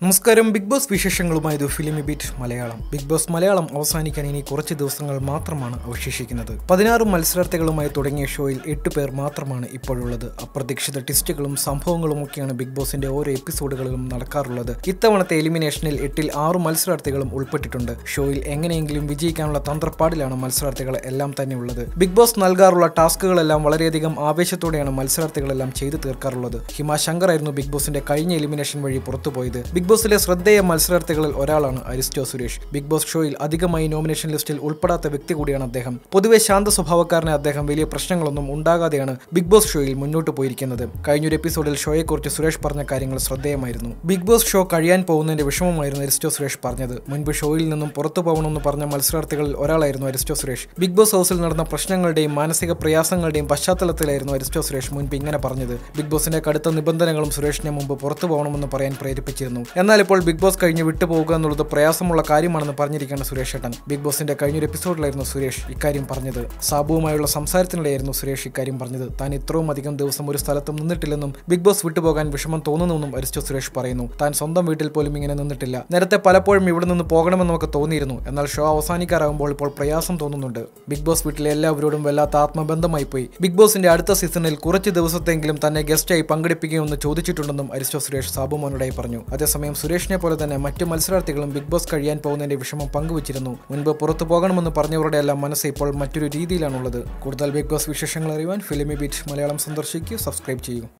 നമസ്കാരം big Boss വിശേഷങ്ങളുമായി ഇത് Filmibeat Malayalam Bigg Boss Malayalam അവസാനിക്കാൻ ഇനി കുറച്ച് ദിവസങ്ങൾ മാത്രമാണ് അവശേഷിക്കുന്നത് പതിനാറ് മത്സരാർത്ഥികളുമായി തുടങ്ങിയ ഷോയിൽ എട്ട് പേർ മാത്രമാണ് ഇപ്പോഴുള്ളത് അപ്രതീക്ഷിത ടിസ്റ്റുകളും സംഭവങ്ങളും ഒക്കെയാണ് ബിഗ് ബോസിന്റെ ഓരോ എപ്പിസോഡുകളിലും നടക്കാറുള്ളത് ഇത്തവണത്തെ എലിമിനേഷനിൽ എട്ടിൽ ആറ് മത്സരാർത്ഥികളും ഉൾപ്പെട്ടിട്ടുണ്ട് ഷോയിൽ എങ്ങനെയെങ്കിലും വിജയിക്കാനുള്ള തന്ത്രപ്പാടിലാണ് മത്സരാർത്ഥികൾ എല്ലാം തന്നെ ഉള്ളത് ബിഗ് ബോസ് നൽകാറുള്ള ടാസ്കുകളെല്ലാം വളരെയധികം ആവേശത്തോടെയാണ് മത്സരാർത്ഥികളെല്ലാം ചെയ്തു തീർക്കാറുള്ളത് ഹിമ ശങ്കർ ആയിരുന്നു ബിഗ് ബോസിന്റെ കഴിഞ്ഞ എലിമിനേഷൻ വഴി പുറത്തുപോയത് ബിഗ് ബോസിലെ ശ്രദ്ധേയ മത്സരാർത്ഥികളിൽ ഒരാളാണ് അരിസ്റ്റോ സുരേഷ് ബിഗ് ബോസ് ഷോയിൽ അധികമായി നോമിനേഷൻ ലിസ്റ്റിൽ ഉൾപ്പെടാത്ത വ്യക്തി കൂടിയാണ് അദ്ദേഹം പൊതുവെ ശാന്ത സ്വഭാവക്കാരനെ അദ്ദേഹം വലിയ പ്രശ്നങ്ങളൊന്നും ഉണ്ടാകാതെയാണ് ബിഗ് ബോസ് ഷോയിൽ മുന്നോട്ട് പോയിരിക്കുന്നത് കഴിഞ്ഞൊരു എപ്പിസോഡിൽ ഷോയെക്കുറിച്ച് സുരേഷ് പറഞ്ഞ കാര്യങ്ങൾ ശ്രദ്ധേയമായിരുന്നു ബിഗ് ബോസ് ഷോ കഴിയാൻ പോകുന്നതിന്റെ വിഷമമായിരുന്നു അരിസ്റ്റോ സുരേഷ് പറഞ്ഞത് മുൻപ് ഷോയിൽ നിന്നും പുറത്തു പോകണമെന്ന് പറഞ്ഞ മത്സരാർത്ഥികളിൽ ഒരാളായിരുന്നു അരിസ്റ്റോ സുരേഷ് ബിഗ് ബോസ് ഹൗസിൽ നടന്ന പ്രശ്നങ്ങളുടെയും മാനസിക പ്രയാസങ്ങളുടെയും പശ്ചാത്തലത്തിലായിരുന്നു അരിസ്റ്റോ സുരേഷ് മുൻപ് ഇങ്ങനെ പറഞ്ഞത് ബിഗ് ബോസിന്റെ കടുത്ത നിബന്ധനകളും സുരേഷിനെ മുമ്പ് പുറത്തു പോകണമെന്ന് പറയാൻ പ്രേരിപ്പിച്ചിരുന്നു എന്നാൽ ഇപ്പോൾ ബിഗ് ബോസ് കഴിഞ്ഞ് വിട്ടുപോകുക എന്നുള്ളത് പ്രയാസമുള്ള കാര്യമാണെന്ന് പറഞ്ഞിരിക്കേണ്ട സുരേഷ് ഏട്ടൻ ബിഗ് ബോസിന്റെ കഴിഞ്ഞൊരു എപ്പിസോഡിലായിരുന്നു സുരേഷ് ഇക്കാര്യം പറഞ്ഞത് സാബുവുമായുള്ള സംസാരത്തിനിടെയായിരുന്നു സുരേഷ് ഇക്കാര്യം പറഞ്ഞത് താൻ ഇത്രയും അധികം ദിവസം ഒരു സ്ഥലത്തും നിന്നിട്ടില്ലെന്നും ബിഗ് ബോസ് വിട്ടുപോകാൻ വിഷമം തോന്നുന്നുവെന്നും അരിസ്റ്റോ സുരേഷ് പറയുന്നു താൻ സ്വന്തം വീട്ടിൽ പോലും ഇങ്ങനെ നിന്നിട്ടില്ല നേരത്തെ പലപ്പോഴും ഇവിടെ നിന്ന് പോകണമെന്നൊക്കെ തോന്നിയിരുന്നു എന്നാൽ ഷോ അവസാനിക്കാറാകുമ്പോൾ ഇപ്പോൾ പ്രയാസം തോന്നുന്നുണ്ട് ബിഗ് ബോസ് വീട്ടിലെ എല്ലാവരോടും വല്ലാത്ത ആത്മബന്ധമായി പോയി ബിഗ് ബോസിന്റെ അടുത്ത സീസണിൽ കുറച്ച് ദിവസത്തെങ്കിലും തന്നെ ഗസ്റ്റായി പങ്കെടുപ്പിക്കുമെന്ന് ചോദിച്ചിട്ടുണ്ടെന്നും അരിസ്റ്റോ സുരേഷ് സാബുമോനോടായി പറഞ്ഞു അതേസമയം സുരേഷിനെ പോലെ തന്നെ മറ്റു മത്സരാർത്ഥികളും ബിഗ് ബോസ് കഴിയാൻ പോകുന്നതിന്റെ വിഷമം പങ്കുവച്ചിരുന്നു മുൻപ് പുറത്തു പോകണമെന്ന് പറഞ്ഞവരുടെ എല്ലാം മനസ്സ് ഇപ്പോൾ മറ്റൊരു രീതിയിലാണുള്ളത് കൂടുതൽ ബിഗ് ബോസ് വിശേഷങ്ങൾ അറിയുവാൻ ഫിലിമി ബീറ്റ് മലയാളം സന്ദർശിക്കൂ സബ്സ്ക്രൈബ് ചെയ്യൂ